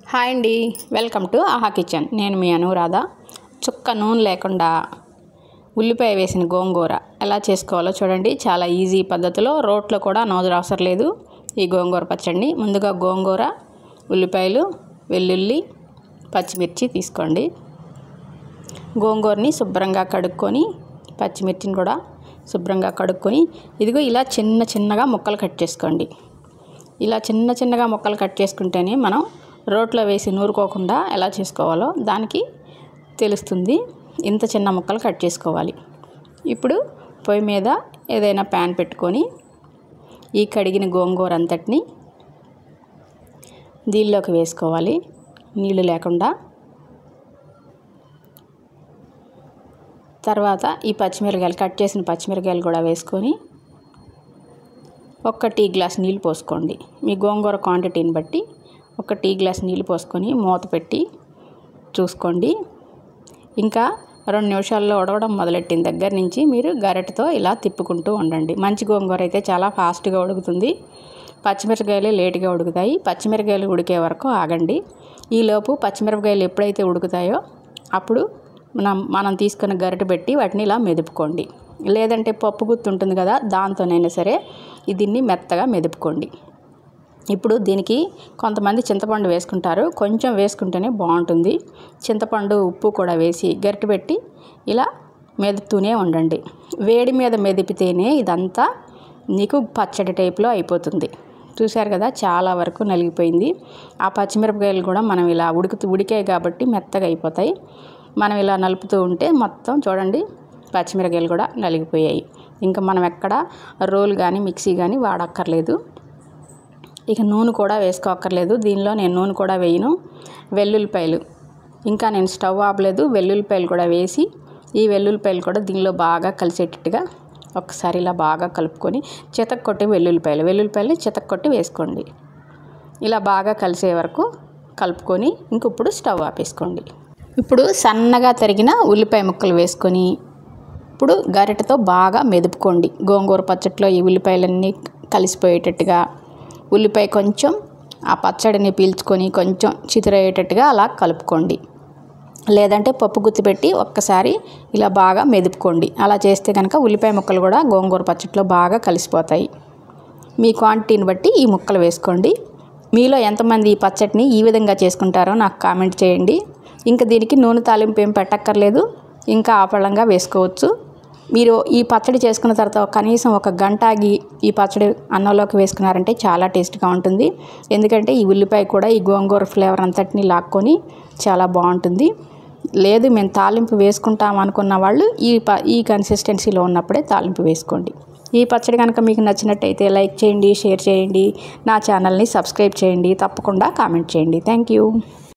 hi అండి welcome to ఆహా kitchen నేను మీ అనురాధ చుక్క నూనె లేకుండా ఉల్లిపాయ వేసిన గోంగూర ఎలా చేసుకోవాలో చూడండి చాలా ఈజీ పద్ధతిలో రోట్లో కూడా నోజు అవసరం లేదు ఈ గోంగూర పచ్చడిని ముందుగా గోంగూర ఉల్లిపాయలు వెల్లుల్లి పచ్చిమిర్చి తీసుకోండి గోంగూరని శుభ్రంగా కడుక్కొని పచ్చిమిర్చిని కూడా శుభ్రంగా కడుక్కొని ఇదిగో ఇలా చిన్న చిన్నగా ముక్కలు కట్ చేసుకోండి ఇలా చిన్న చిన్నగా ముక్కలు కట్ చేసుకుంటేనే మనం రోట్లో వేసి నూరుకోకుండా ఎలా చేసుకోవాలో దానికి తెలుస్తుంది ఇంత చిన్న ముక్కలు కట్ చేసుకోవాలి ఇప్పుడు పొయ్యి మీద ఏదైనా ప్యాన్ పెట్టుకొని ఈ కడిగిన గోంగూర అంతటిని దీనిలోకి వేసుకోవాలి నీళ్ళు లేకుండా తర్వాత ఈ పచ్చిమిరకాయలు కట్ చేసిన పచ్చిమిరకాయలు కూడా వేసుకొని ఒక్క టీ గ్లాస్ నీళ్ళు పోసుకోండి మీ గోంగూర క్వాంటిటీని బట్టి ఒక టీ గ్లాస్ నీళ్ళు పోసుకొని మూత పెట్టి చూసుకోండి ఇంకా రెండు నిమిషాల్లో ఉడవడం మొదలెట్టిన దగ్గర నుంచి మీరు గరిటతో ఇలా తిప్పుకుంటూ ఉండండి మంచి గోంగూర అయితే చాలా ఫాస్ట్గా ఉడుకుతుంది పచ్చిమిరపకాయలు లేటుగా ఉడుకుతాయి పచ్చిమిరపకాయలు ఉడికే వరకు ఆగండి ఈలోపు పచ్చిమిరపకాయలు ఎప్పుడైతే ఉడుకుతాయో అప్పుడు మనం మనం తీసుకున్న గరిట పెట్టి వాటిని ఇలా మెదుపుకోండి లేదంటే పప్పు గుత్తి ఉంటుంది కదా దాంతోనైనా సరే దీన్ని మెత్తగా మెదుపుకోండి ఇప్పుడు దీనికి కొంతమంది చింతపండు వేసుకుంటారు కొంచెం వేసుకుంటేనే బాగుంటుంది చింతపండు ఉప్పు కూడా వేసి గరిటె పెట్టి ఇలా మెదుపుతూనే ఉండండి వేడి మీద మెదిపితేనే ఇదంతా నీకు పచ్చడి టైప్లో అయిపోతుంది చూశారు కదా చాలా వరకు నలిగిపోయింది ఆ పచ్చిమిరపకాయలు కూడా మనం ఇలా ఉడుకుతూ ఉడికాయి కాబట్టి మెత్తగా అయిపోతాయి మనం ఇలా నలుపుతూ ఉంటే మొత్తం చూడండి పచ్చిమిరపకాయలు కూడా నలిగిపోయాయి ఇంకా మనం ఎక్కడ రోల్ కానీ మిక్సీ కానీ వాడక్కర్లేదు ఇక నూనె కూడా వేసుకోక్కర్లేదు దీనిలో నేను నూనె కూడా వేయను వెల్లుల్లిపాయలు ఇంకా నేను స్టవ్ ఆపలేదు వెల్లుల్లిపాయలు కూడా వేసి ఈ వెల్లుల్లిపాయలు కూడా దీనిలో బాగా కలిసేటట్టుగా ఒకసారి ఇలా బాగా కలుపుకొని చితక్ కొట్టి వెల్లుల్లిపాయలు వెల్లుల్లిపాయలు చితక్ కొట్టి వేసుకోండి ఇలా బాగా కలిసే వరకు కలుపుకొని ఇంక ఇప్పుడు స్టవ్ ఆపేసుకోండి ఇప్పుడు సన్నగా తరిగిన ఉల్లిపాయ ముక్కలు వేసుకొని ఇప్పుడు గరిటెతో బాగా మెదుపుకోండి గోంగూర పచ్చట్లో ఈ ఉల్లిపాయలన్నీ కలిసిపోయేటట్టుగా ఉల్లిపాయ కొంచెం ఆ పచ్చడిని పీల్చుకొని కొంచెం చితిరయ్యేటట్టుగా అలా కలుపుకోండి లేదంటే పప్పు గుత్తి పెట్టి ఒక్కసారి ఇలా బాగా మెదుపుకోండి అలా చేస్తే కనుక ఉల్లిపాయ ముక్కలు కూడా గోంగూర పచ్చట్లో బాగా కలిసిపోతాయి మీ క్వాంటిటీని బట్టి ఈ ముక్కలు వేసుకోండి మీలో ఎంతమంది ఈ పచ్చడిని ఈ విధంగా చేసుకుంటారో నాకు కామెంట్ చేయండి ఇంకా దీనికి నూనె తాలింపు ఏం పెట్టక్కర్లేదు ఇంకా ఆపళంగా వేసుకోవచ్చు మీరు ఈ పచ్చడి చేసుకున్న తర్వాత కనీసం ఒక గంట ఆగి ఈ పచ్చడి అన్నంలోకి వేసుకున్నారంటే చాలా టేస్ట్గా ఉంటుంది ఎందుకంటే ఈ ఉల్లిపాయ కూడా ఈ గోంగూర ఫ్లేవర్ అంతటిని లాక్కొని చాలా బాగుంటుంది లేదు మేము తాలింపు వేసుకుంటాం అనుకున్న వాళ్ళు ఈ ప ఈ కన్సిస్టెన్సీలో ఉన్నప్పుడే తాలింపు వేసుకోండి ఈ పచ్చడి కనుక మీకు నచ్చినట్టయితే లైక్ చేయండి షేర్ చేయండి నా ఛానల్ని సబ్స్క్రైబ్ చేయండి తప్పకుండా కామెంట్ చేయండి థ్యాంక్ యూ